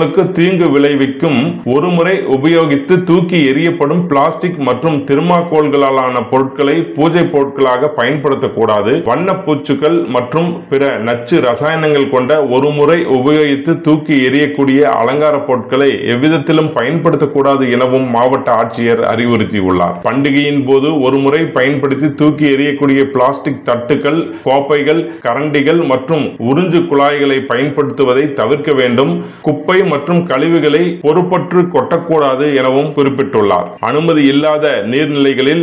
சுற்றுச்சூழலுக்கு தீங்கு விளைவிக்கும் ஒருமுறை உபயோகித்து தூக்கி எறியப்படும் பிளாஸ்டிக் மற்றும் திருமாக்கோள்களாலான பொருட்களை பூஜை பொருட்களாக பயன்படுத்தக்கூடாது வண்ணப் பூச்சுக்கள் மற்றும் பிற நச்சு ரசாயனங்கள் கொண்ட ஒருமுறை உபயோகித்து தூக்கி எறியக்கூடிய அலங்கார பொருட்களை எவ்விதத்திலும் பயன்படுத்தக்கூடாது எனவும் மாவட்ட ஆட்சியர் அறிவுறுத்தியுள்ளார் பண்டிகையின் போது ஒருமுறை பயன்படுத்தி தூக்கி எறியக்கூடிய பிளாஸ்டிக் தட்டுகள் கோப்பைகள் கரண்டிகள் மற்றும் உறிஞ்சு குழாய்களை பயன்படுத்துவதை தவிர்க்க வேண்டும் குப்பை மற்றும் கழிவுகளை பொறுப்பற்று கொட்டக்கூடாது எனவும் குறிப்பிட்டுள்ளார் அனுமதி இல்லாத நீர்நிலைகளில்